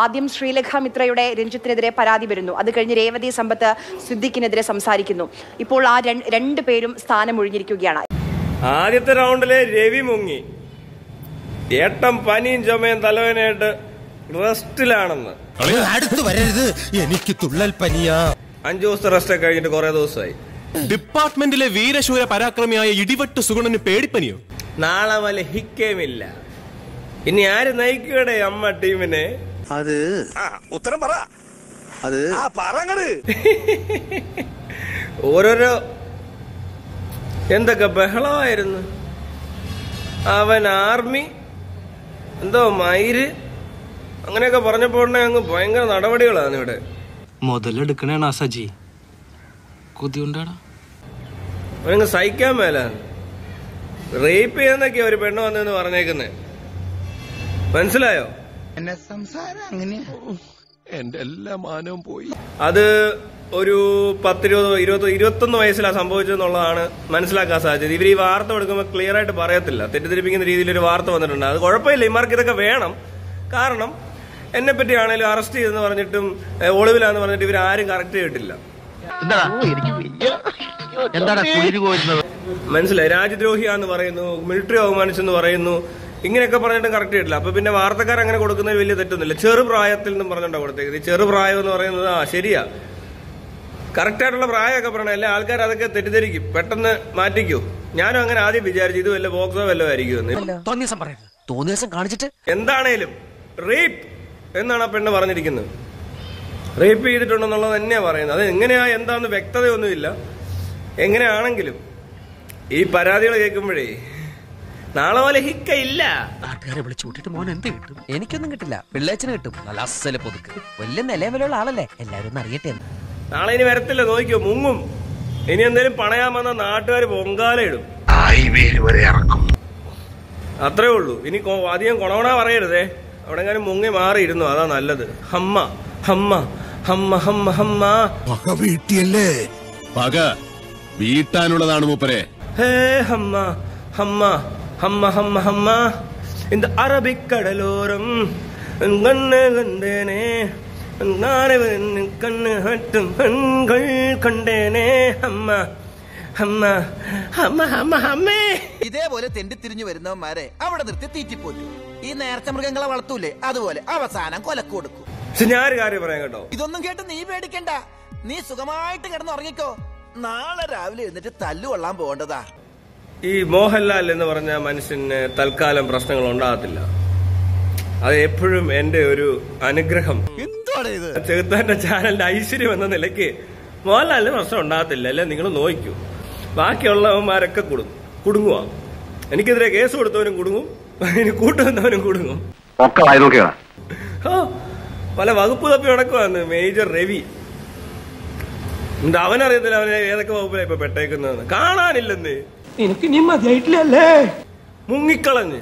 ആദ്യം ശ്രീലേഖ മിത്രയുടെ രഞ്ജിത്തിനെതിരെ പരാതി വരുന്നു അത് കഴിഞ്ഞ് രേവതി സമ്പത്ത് സിദ്ദിഖിനെതിരെ സംസാരിക്കുന്നു ഇപ്പോൾ ആ രണ്ട് രണ്ട് പേരും സ്ഥാനമൊഴിഞ്ഞിരിക്കുകയാണ് ആദ്യത്തെ റൗണ്ടില് രവി മുങ്ങി ഏട്ടം പനിയും ചുമയും തലവേനയായിട്ട് റെസ്റ്റിലാണെന്ന് അടുത്ത് വരരുത് എനിക്ക് തുള്ളൽ പനിയാ അഞ്ചു ദിവസത്തെ റെസ്റ്റ് കഴിഞ്ഞിട്ട് കുറെ ദിവസമായി ഡിപ്പാർട്ട്മെന്റിലെ വീരശൂര പരാക്രമിയായ ഇടിവെട്ട് സുഗുണന് പേടിപ്പനിയോ നാളെ വല്ല ഹിക്കേമില്ല ഇനി ആര് നയിക്കടെ അമ്മ ടീമിനെ അത് ഉത്തരം പറ അത് ആ പറങ്ങട് ഓരോരോ എന്തൊക്കെ ബഹളമായിരുന്നു അവൻ ആർമി എന്തോ മയിര് അങ്ങനെയൊക്കെ പറഞ്ഞപ്പോ ഉടനെ അങ്ങ് ഭയങ്കര നടപടികളാണ് ഇവിടെ മുതലെടുക്കണേണ സജി കൊതിയുണ്ടാടാ അവനങ്ങ് സഹിക്കാൻ മേലാണ് റേപ്പ് ചെയ്യുന്നൊക്കെയാ ഒരു പെണ്ണ് വന്നെന്ന് പറഞ്ഞേക്കുന്നേ മനസ്സിലായോ എന്നെ സംസാരം അങ്ങനെയാ എന്റെ എല്ലാ മാനവും പോയി അത് ഒരു പത്തിരുപത് ഇരുപത് ഇരുപത്തൊന്ന് വയസ്സിലാണ് സംഭവിച്ചതെന്നുള്ളതാണ് മനസ്സിലാക്കാൻ സാധിച്ചത് ഇവർ ഈ വാർത്ത കൊടുക്കുമ്പോൾ ക്ലിയർ ആയിട്ട് പറയത്തില്ല തെറ്റിദ്ധരിപ്പിക്കുന്ന രീതിയിൽ ഒരു വാർത്ത വന്നിട്ടുണ്ട് അത് കുഴപ്പമില്ല ഇമാർക്ക് ഇതൊക്കെ വേണം കാരണം എന്നെ പറ്റിയാണേലും അറസ്റ്റ് ചെയ്തെന്ന് പറഞ്ഞിട്ടും ഏ, ഒളിവിലാന്ന് പറഞ്ഞിട്ട് ഇവർ ആരും കറക്റ്റ് ചെയ്തിട്ടില്ല എന്താണ് കുളിര് കോരുന്നത് മനസ്സിലായി രാജ്യദ്രോഹിയാന്ന് പറയുന്നു മിലിറ്ററി അവമാനിച്ചെന്ന് പറയുന്നു ഇങ്ങനെയൊക്കെ പറഞ്ഞിട്ടും കറക്റ്റ് ചെയ്തിട്ടില്ല അപ്പൊ പിന്നെ വാർത്തക്കാർ അങ്ങനെ കൊടുക്കുന്നതിൽ വലിയ തെറ്റൊന്നുമില്ല ചെറുപ്രായത്തിൽ നിന്നും പറഞ്ഞിട്ടാണ് കൊടുത്തേക്കുന്നത് ഈ ചെറുപ്രായം എന്ന് പറയുന്നത് ആ ശരിയാ കറക്റ്റ് ആയിട്ടുള്ള പ്രായമൊക്കെ പറയണം എല്ലാ ആൾക്കാർ അതൊക്കെ തെറ്റിദ്ധരിക്കും പെട്ടെന്ന് മാറ്റിക്കോ ഞാനും അങ്ങനെ ആദ്യം വിചാരിച്ചു ഇത് വല്ല ബോക്സോ വല്ലോ ആയിരിക്കും എന്ന് തോന്നിയ ദിവസം പറയരുത് തോന്നിയ ദിവസം കാണിച്ചിട്ട് എന്താണേലും റേപ്പ് എന്നാണ് ആ പെണ്ണ് പറഞ്ഞിരിക്കുന്നത് റേപ്പ് ചെയ്തിട്ടുണ്ടെന്നുള്ളത് തന്നെയാ പറയുന്നത് അത് എങ്ങനെയാ എന്താന്ന് വ്യക്തതയൊന്നുമില്ല എങ്ങനെയാണെങ്കിലും ഈ പരാതികൾ കേൾക്കുമ്പോഴേ നാളെ പോലെ ഹിക്ക ഇല്ല നാട്ടുകാരെ വിളിച്ചു കൂട്ടിട്ട് മോൻ എന്ത് കിട്ടും എനിക്കൊന്നും കിട്ടില്ല പിള്ളേച്ചന് കിട്ടും നല്ല അസല് പൊതുക്ക് വലിയ നിലവിലുള്ള ആളല്ലേ എല്ലാരും ഒന്ന് അറിയട്ടെ എന്ന് നാളെ ഇനി വരത്തില്ല നോക്കിയോ മുങ്ങും ഇനി എന്തേലും പണയാൻ വന്ന നാട്ടുകാർ പൊങ്കാല ഇടും വരെ ഇറക്കും അത്രേ ഉള്ളൂ ഇനി കൊ- അധികം കൊണവണ പറയരുതേ അവിടെ എങ്ങാനും മുങ്ങി മാറിയിരുന്നു അതാ നല്ലത് ഹമ്മ ഹമ്മ ഹമ്മ ഹമ്മ ഹമ്മ പക വീട്ടിയല്ലേ പക വീട്ടാനുള്ളതാണ് മൂപ്പരെ ഹേ ഹമ്മ ഹമ്മ ഹമ്മ ഹമ്മ ഹമ്മ இந்த அரபிக்கடலோரம் கண்ணு கண்டேனே நானவன் கண்ணு ஹட்டும் கண்கள் கண்டேனே അമ്മ അമ്മ അമ്മ അമ്മ അമ്മേ ഇതേപോലെ തെണ്ടി തിരിഞ്ഞു വരുന്നവന്മാരെ അവിടെ നിർത്തി തീറ്റിപ്പോറ്റു ഈ നേർച്ച മൃഗങ്ങളെ വളർത്തൂലേ അതുപോലെ അവസാനം കൊലക്ക് കൊടുക്കും പക്ഷെ ഞാനൊരു കാര്യം പറയാം കേട്ടോ ഇതൊന്നും കേട്ട് നീ പേടിക്കണ്ട നീ സുഖമായിട്ട് കിടന്ന് ഉറങ്ങിക്കോ നാളെ രാവിലെ എഴുന്നിട്ട് തല്ലുകൊള്ളാൻ പോകേണ്ടതാ ഈ മോഹൻലാൽ എന്ന് പറഞ്ഞ മനുഷ്യന് തൽക്കാലം പ്രശ്നങ്ങൾ ഉണ്ടാകത്തില്ല അത് എപ്പോഴും എന്റെ ഒരു അനുഗ്രഹം എന്താണ് ഇത് ചെറുത്താന്റെ ചാനലിന്റെ ഐശ്വര്യം എന്ന നിലയ്ക്ക് മോഹൻലാലിന് പ്രശ്നം ഉണ്ടാകത്തില്ല അല്ലെ നിങ്ങൾ നോക്കൂ ബാക്കിയുള്ളവന്മാരൊക്കെ കുടുങ്ങും കുടുങ്ങുക എനിക്കെതിരെ കേസ് കൊടുത്തവനും കുടുങ്ങും ഇനി കൂട്ടുവന്നവനും കുടുങ്ങും ഒക്കെ വായി നോക്കിയാ ഓ പല വകുപ്പ് തപ്പി നടക്കുവാന്ന് മേജർ രവി എന്നിട്ട് അവനറിയത്തില്ല അവനെ ഏതൊക്കെ വകുപ്പിലാണ് ഇപ്പൊ പെട്ടേക്കുന്നതെന്ന് കാണാനില്ലെന്ന് എനിക്ക് നീ മതിയായിട്ടില്ലല്ലേ മുങ്ങിക്കളഞ്ഞ്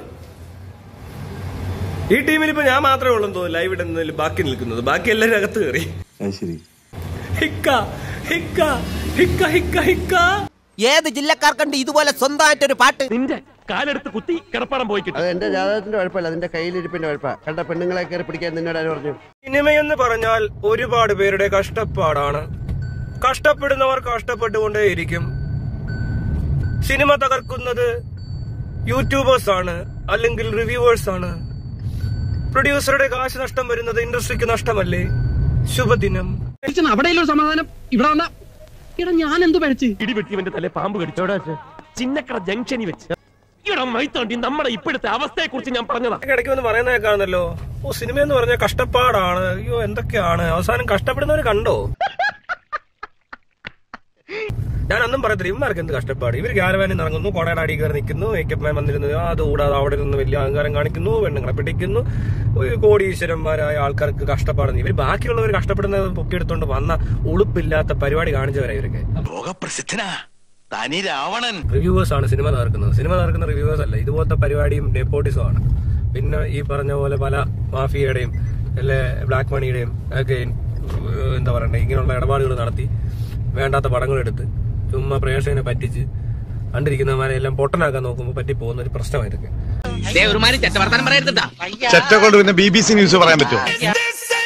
ഈ ടീമിൽ ഇപ്പൊ ഞാൻ മാത്രമേ ഉള്ളൂ തോന്നുന്നു ലൈവ് ഇടുന്നതിൽ ബാക്കി നിൽക്കുന്നത് ബാക്കി എല്ലാവരും അകത്ത് കയറി ഹിക്ക ഹിക്ക ഹിക്ക ഹിക്ക ഹിക്ക ഏത് ജില്ലക്കാർക്കുണ്ട് ഇതുപോലെ സ്വന്തമായിട്ടൊരു പാട്ട് നിന്റെ കാലെടുത്ത് കുത്തി കിടപ്പാടം പോയി അത് എന്റെ ജാതകത്തിന്റെ കുഴപ്പമില്ല അതിന്റെ കയ്യിലിരിപ്പിന്റെ കുഴപ്പ കണ്ട പെണ്ണുങ്ങളെ കയറി പിടിക്കാൻ നിന്നോട് ആര് പറഞ്ഞു സിനിമയെന്ന് പറഞ്ഞാൽ ഒരുപാട് പേരുടെ കഷ്ടപ്പാടാണ് കഷ്ടപ്പെടുന്നവർ കഷ്ടപ്പെട്ടുകൊണ്ടേയിരിക്കും സിനിമ തകർക്കുന്നത് യൂട്യൂബേഴ്സ് ആണ് അല്ലെങ്കിൽ റിവ്യൂവേഴ്സ് ആണ് പ്രൊഡ്യൂസറുടെ കാശ് നഷ്ടം വരുന്നത് ഇൻഡസ്ട്രിക്ക് നഷ്ടമല്ലേ ശുഭദിനം അവിടെയുള്ള സമാധാനം ഇവിടെ വന്ന ഇവിടെ ഞാൻ എന്ത് പഴിച്ച് ഇടിവെട്ടിവന്റെ തലേ പാമ്പ് കടിച്ചോടെ ചിന്നക്കട ജംഗ്ഷനിൽ വെച്ച് ഇവിടെ മൈത്തോണ്ടി നമ്മുടെ ഇപ്പോഴത്തെ അവസ്ഥയെ കുറിച്ച് ഞാൻ പറഞ്ഞതാ ഇടയ്ക്ക് വന്ന് പറയുന്നത് കേൾക്കാണല്ലോ ഓ സിനിമ എന്ന് പറഞ്ഞാൽ കഷ്ടപ്പാടാണ് അയ്യോ എന്തൊക്കെയാണ് അവസാനം കഷ്ടപ്പെടുന്നവർ കണ്ടോ ഞാൻ ഒന്നും പറയത്തില്ല ഇവന്മാർക്ക് എന്ത് കഷ്ടപ്പാട് ഇവർ ക്യാരവാനിൽ ഇറങ്ങുന്നു കൊടയുടെ അടി കയറി നിൽക്കുന്നു മേക്കപ്പ് മാൻ വന്നിരുന്നു അത് കൂടാതെ അവിടെ നിന്ന് വലിയ അഹങ്കാരം കാണിക്കുന്നു പെണ്ണുങ്ങളെ പിടിക്കുന്നു ഒരു കോടീശ്വരന്മാരായ ആൾക്കാർക്ക് കഷ്ടപ്പാടുന്നു ഇവർ ബാക്കിയുള്ളവർ കഷ്ടപ്പെടുന്നത് പൊക്കിയെടുത്തോണ്ട് വന്ന ഉളുപ്പില്ലാത്ത പരിപാടി കാണിച്ചവരാ ഇവരൊക്കെ ലോകപ്രസിദ്ധനാ തനി രാവണൻ റിവ്യൂവേഴ്സ് ആണ് സിനിമ തകർക്കുന്നത് സിനിമ തകർക്കുന്ന റിവ്യൂവേഴ്സ് അല്ല ഇതുപോലത്തെ പരിപാടിയും നെപ്പോട്ടിസും ആണ് പിന്നെ ഈ പറഞ്ഞ പോലെ പല മാഫിയയുടെയും അല്ലെ ബ്ലാക്ക് മണിയുടെയും ഒക്കെ ഏഹ്, എന്താ പറയണ്ടേ ഇങ്ങനെയുള്ള ഇടപാടുകൾ നടത്തി വേണ്ടാത്ത പടങ്ങൾ എടുത്ത് ചുമ്മാ പ്രേക്ഷകനെ പറ്റിച്ച് കണ്ടിരിക്കുന്നവരെ എല്ലാം പൊട്ടനാക്കാൻ നോക്കുമ്പോൾ പറ്റി പോകുന്ന ഒരു പ്രശ്നമായിട്ടൊക്കെ ചെറ്റ കൊണ്ട് പിന്നെ ബി ബി സി ന്യൂസ് പറയാൻ പറ്റുമോ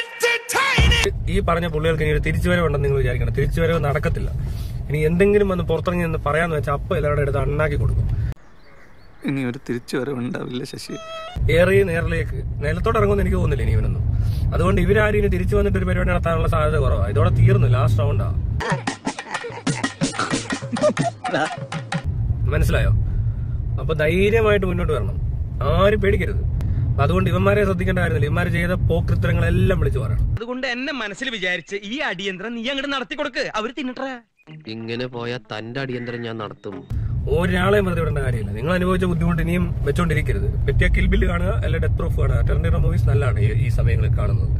ഈ പറഞ്ഞ പുള്ളികൾക്ക് ഇനി ഒരു തിരിച്ചുവരവ് ഉണ്ടെന്ന് നിങ്ങൾ വിചാരിക്കണം തിരിച്ചുവരവ് നടക്കത്തില്ല ഇനി എന്തെങ്കിലും വന്ന് പുറത്തിറങ്ങി എന്ന് പറയാന്ന് വെച്ചാൽ അപ്പൊ എല്ലാവരുടെ അടുത്ത് അണ്ണാക്കി കൊടുക്കും ഇനി ഒരു തിരിച്ചുവരവ് ഉണ്ടാവില്ല ശശി ഏറിയ നേറിലേക്ക് നിലത്തോട്ട് ഇറങ്ങുമെന്ന് എനിക്ക് തോന്നുന്നില്ല ഇനി ഇവനൊന്നും അതുകൊണ്ട് ഇവരാരും ഇനി തിരിച്ചു വന്നിട്ട് ഒരു പരിപാടി നടത്താനുള്ള സാധ്യത കുറവാണ് ഇതോടെ തീർന്നു ലാസ്റ്റ് റൗണ്ടാ മനസ്സിലായോ അപ്പൊ ധൈര്യമായിട്ട് മുന്നോട്ട് വരണം ആരും പേടിക്കരുത് അതുകൊണ്ട് ഇവന്മാരെ ശ്രദ്ധിക്കേണ്ട കാര്യമില്ല ഇവന്മാർ ചെയ്ത പോക്കൃത്തരങ്ങളെല്ലാം വിളിച്ചു പറയണം അതുകൊണ്ട് എന്നെ മനസ്സിൽ വിചാരിച്ച് ഈ അടിയന്തരം നീ അങ്ങോട്ട് നടത്തി കൊടുക്ക് അവര് തിന്നിട്ടേ ഇങ്ങനെ പോയാൽ തന്റെ അടിയന്തരം ഞാൻ നടത്തും ഒരാളെയും വെറുതെ വിടേണ്ട കാര്യമില്ല നിങ്ങൾ അനുഭവിച്ച ബുദ്ധിമുട്ട് ഇനിയും വെച്ചോണ്ടിരിക്കരുത് പറ്റിയ കിൽബില്ല് കാണുക അല്ല ഡെത്ത് പ്രൂഫ് കാണുക ടെറന്റീനോ മൂവീസ് നല്ലതാണ് ഈ- ഈ സമയങ്ങളിൽ കാണുന്നത്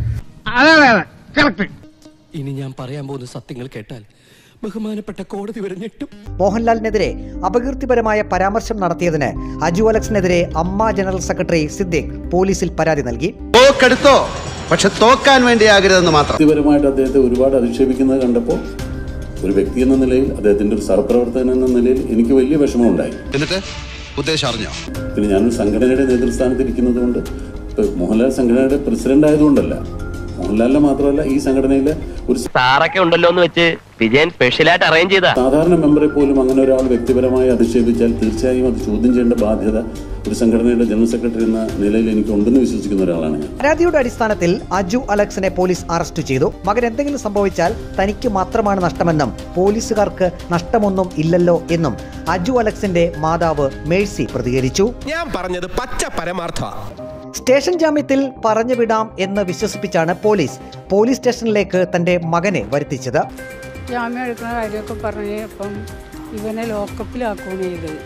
ഇനി ഞാൻ പറയാൻ പോകുന്ന സത്യങ്ങൾ കേട്ടാൽ ബഹുമാനപ്പെട്ട കോടതി വരെ ഞെട്ടും മോഹൻലാലിനെതിരെ അപകീർത്തിപരമായ പരാമർശം നടത്തിയതിന് അജു അലക്സിനെതിരെ അമ്മ ജനറൽ സെക്രട്ടറി സിദ്ദിഖ് പോലീസിൽ പരാതി നൽകി തോക്കെടുത്തോ പക്ഷെ തോക്കാൻ വേണ്ടിയാകരുതെന്ന് മാത്രം വ്യക്തിപരമായിട്ട് അദ്ദേഹത്തെ ഒരുപാട് അധിക്ഷേപിക്കുന്നത് കണ്ടപ്പോൾ ഒരു വ്യക്തി എന്ന നിലയിൽ അദ്ദേഹത്തിന്റെ ഒരു സഹപ്രവർത്തകൻ എന്ന നിലയിൽ എനിക്ക് വലിയ വിഷമമുണ്ടായി എന്നിട്ട് ഉദ്ദേശം അറിഞ്ഞോ പിന്നെ ഞാനൊരു സംഘടനയുടെ നേതൃസ്ഥാനത്ത് ഇരിക്കുന്നത് കൊണ്ട് ഇപ്പൊ മോഹൻലാൽ സംഘടനയുടെ പ്രസിഡന്റ് ആയതുകൊണ്ടല്ല മോഹൻലാലിനെ മാത്രമല്ല ഈ സംഘടനയിലെ ഒരു സാറൊക്കെ ഉണ്ടല്ലോ എന്ന് വെച്ച് വിജയൻ സ്പെഷ്യലായിട്ട് അറേഞ്ച് ചെയ്താ സാധാരണ മെമ്പറെ പോലും അങ്ങനെ ഒരാൾ വ്യക്തിപരമായി അധിക്ഷേപിച്ചാൽ തീർച്ചയായും അത് ചോദ്യം ചെയ്യേണ്ട ബാധ്യത ഒരു സംഘടനയുടെ ജനറൽ സെക്രട്ടറി എന്ന നിലയിൽ എനിക്ക് ഉണ്ടെന്ന് വിശ്വസിക്കുന്ന ഒരാളാണ് ഞാൻ പരാതിയുടെ അടിസ്ഥാനത്തിൽ അജു അലക്സിനെ പോലീസ് അറസ്റ്റ് ചെയ്തു മകൻ എന്തെങ്കിലും സംഭവിച്ചാൽ തനിക്ക് മാത്രമാണ് നഷ്ടമെന്നും പോലീസുകാർക്ക് നഷ്ടമൊന്നും ഇല്ലല്ലോ എന്നും അജു അലക്സിന്റെ മാതാവ് മേഴ്സി പ്രതികരിച്ചു ഞാൻ പറഞ്ഞത് പച്ച പരമാർത്ഥ സ്റ്റേഷൻ ജാമ്യത്തിൽ പറഞ്ഞു വിടാം എന്ന് വിശ്വസിപ്പിച്ചാണ് പോലീസ് പോലീസ് സ്റ്റേഷനിലേക്ക് തന്റെ മകനെ വരുത്തിച്ചത് ജാമ്യം എടുക്കുന്ന കാര്യമൊക്കെ പറഞ്ഞ് അപ്പം ഇവനെ ലോക്കപ്പിലാക്കുകയാണ് ചെയ്തത്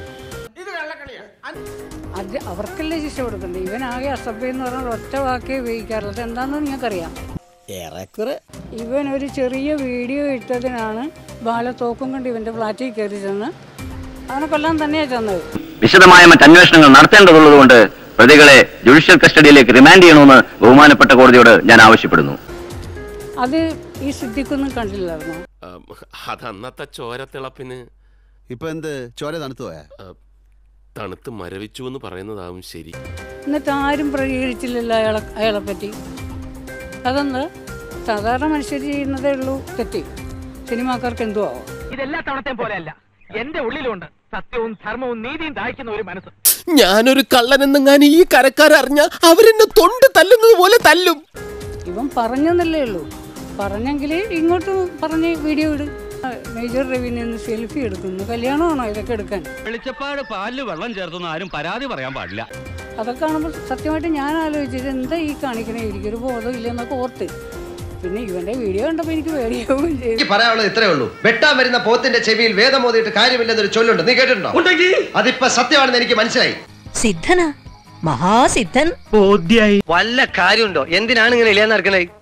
അത് അവർക്കല്ലേ ശിക്ഷ കൊടുക്കണ്ടേ ഇവനാകെ അസഭ്യം എന്ന് പറഞ്ഞാൽ ഒറ്റ വാക്കേ ഉപയോഗിക്കാറുള്ളത് എന്താണെന്ന് നിങ്ങൾക്കറിയാം ഏറെക്കുറെ ഇവൻ ഒരു ചെറിയ വീഡിയോ ഇട്ടതിനാണ് ബാല തോക്കും കൊണ്ട് ഇവന്റെ ഫ്ലാറ്റിൽ കയറി ചെന്ന് അവനെ കൊല്ലാൻ തന്നെയാ ചെന്നത് വിശദമായ മറ്റന്വേഷണങ്ങൾ നടത്തേണ്ടതുള്ളതുകൊണ്ട് പ്രതികളെ ജുഡീഷ്യൽ കസ്റ്റഡിയിലേക്ക് റിമാൻഡ് ചെയ്യണമെന്ന് ബഹുമാനപ്പെട്ട കോടതിയോട് ഞാൻ ആവശ്യപ്പെടുന്നു അത് ഈ സിദ്ധിക്കൊന്നും കണ്ടില്ലായിരുന്നു അത് അന്നത്തെ ചോരത്തിളപ്പിന് ഇപ്പൊ എന്ത് ചോര തണുത്തു പോയാ തണുത്ത് മരവിച്ചു എന്ന് പറയുന്നതാവും ശരി എന്നിട്ട് ആരും പ്രതികരിച്ചില്ലല്ലോ അയാളെ അയാളെ പറ്റി അതെന്ത് സാധാരണ മനുഷ്യർ ചെയ്യുന്നതേ ഉള്ളൂ തെറ്റി സിനിമാക്കാർക്ക് എന്തോ ആവാം ഇതെല്ലാ തവണത്തെയും പോലെയല്ല എന്റെ ഉള്ളിലുണ്ട് സത്യവും ധർമ്മവും നീതിയും ദാഹിക്കുന്ന ഒരു മനസ്സ് ഞാനൊരു കള്ളനെന്നെങ്ങാൻ ഈ കരക്കാരറിഞ്ഞ അവരെന്നെ തൊണ്ട് തല്ലുന്നത് പോലെ തല്ലും ഇവൻ പറഞ്ഞെന്നല്ലേ ഉള്ളൂ പറഞ്ഞെങ്കിൽ ഇങ്ങോട്ട് പറഞ്ഞ് വീഡിയോ ഇട് മേജർ രവിയിൽ നിന്ന് സെൽഫി എടുക്കുന്നു കല്യാണമാണോ ഇതൊക്കെ എടുക്കാൻ വെളിച്ചപ്പാട് പാലില് വെള്ളം ചേർത്തൊന്നും ആരും പരാതി പറയാൻ പാടില്ല അതൊക്കെ കാണുമ്പോൾ സത്യമായിട്ട് ഞാൻ ആലോചിച്ചത് എന്താ ഈ കാണിക്കണേ എനിക്കൊരു ബോധം ഇല്ലെന്നൊക്കെ ഓർത്ത് പിന്നെ ഇവന്റെ വീഡിയോ കണ്ടപ്പോൾ എനിക്ക് പേടിയാവുകയും ചെയ്തു എനിക്ക് പറയാനുള്ളത് ഇത്രേ ഉള്ളൂ വെട്ടാൻ വരുന്ന പോത്തിന്റെ ചെവിയിൽ വേദം ഓതിയിട്ട് കാര്യമില്ലെന്നൊരു ചൊല്ലുണ്ട് നീ കേട്ടിട്ടുണ്ടോ അതിപ്പോ സത്യമാണെന്ന് എനിക്ക് മനസ്സിലായി സിദ്ധനാ മഹാസിദ്ധൻ ബോധ്യായി വല്ല കാര്യമുണ്ടോ എന്തിനാണ് ഇങ്ങനെ ഇല്ലാന്ന് നടക്കണേ